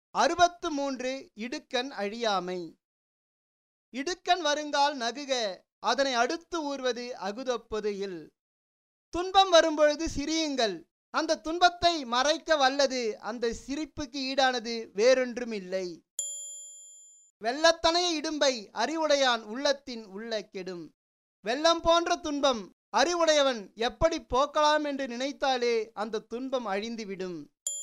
அறுபத்து மூன்று இடுக்கண் அழியாமை இடுக்கண் வருங்கால் நகுக அதனை அடுத்து ஊர்வது அகுதொப்பது இல் துன்பம் வரும்பொழுது சிரியுங்கள் அந்த துன்பத்தை மறைக்க வல்லது அந்த சிரிப்புக்கு ஈடானது வேறொன்றும் இல்லை வெள்ளத்தனைய இடும்பை அறிவுடையான் உள்ளத்தின் உள்ள கெடும் வெள்ளம் போன்ற துன்பம் அறிவுடையவன் எப்படி போக்கலாம் என்று நினைத்தாலே அந்த துன்பம் அழிந்துவிடும்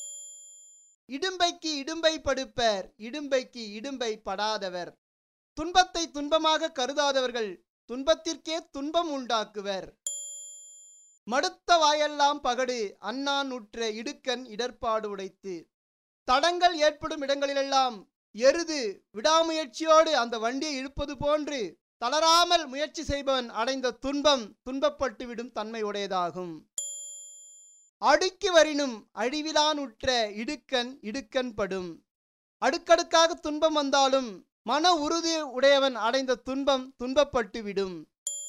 இடும்பைக்கு இடும்பை படுப்பர் இடும்பைக்கு இடும்பை படாதவர் துன்பத்தை துன்பமாக கருதாதவர்கள் துன்பத்திற்கே துன்பம் உண்டாக்குவர் மடுத்த வாயெல்லாம் பகடு அண்ணான் உற்ற இடுக்கண் இடர்பாடு உடைத்து தடங்கள் ஏற்படும் இடங்களிலெல்லாம் எருது விடாமுயற்சியோடு அந்த வண்டியை இழுப்பது போன்று தளராமல் முயற்சி செய்பவன் அடைந்த துன்பம் துன்பப்பட்டுவிடும் தன்மை உடையதாகும் அடுக்கி வரினும் அழிவிலான் உற்ற இடுக்கண் இடுக்கண் படும் அடுக்கடுக்காக துன்பம் வந்தாலும் மன உறுதி உடையவன் அடைந்த துன்பம் துன்பப்பட்டுவிடும்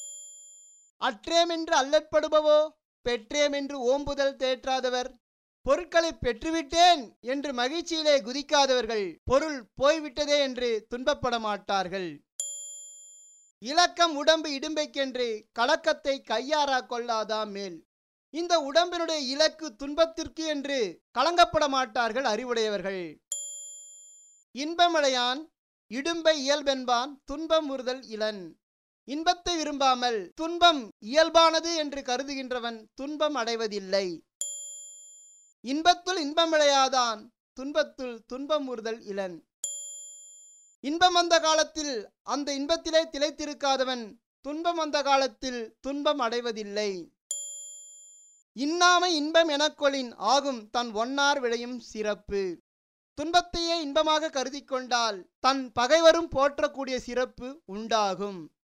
அற்றேமென்று அல்லற்படுபவோ பெற்றேமென்று ஓம்புதல் தேற்றாதவர் பொருட்களை பெற்றுவிட்டேன் என்று மகிழ்ச்சியிலே குதிக்காதவர்கள் பொருள் போய்விட்டதே என்று துன்பப்பட மாட்டார்கள் இலக்கம் உடம்பு இடும்பைக்கென்று கலக்கத்தை கையாறா கொள்ளாதாம் மேல் இந்த உடம்பினுடைய இலக்கு துன்பத்திற்கு என்று கலங்கப்பட மாட்டார்கள் அறிவுடையவர்கள் இன்பமடையான் இடும்பை இயல்பென்பான் துன்பம் உறுதல் இளன் இன்பத்தை விரும்பாமல் துன்பம் இயல்பானது என்று கருதுகின்றவன் துன்பம் அடைவதில்லை இன்பத்துள் இன்பமிழையாதான் துன்பத்துள் துன்பம் உறுதல் இளன் இன்பம் வந்த காலத்தில் அந்த இன்பத்திலே திளைத்திருக்காதவன் துன்பம் வந்த காலத்தில் துன்பம் அடைவதில்லை இன்னாமை இன்பம் எனக்கொளின் ஆகும் தன் ஒன்னார் விளையும் சிறப்பு துன்பத்தையே இன்பமாக கருதி கொண்டால் தன் பகைவரும் போற்றக்கூடிய சிறப்பு உண்டாகும்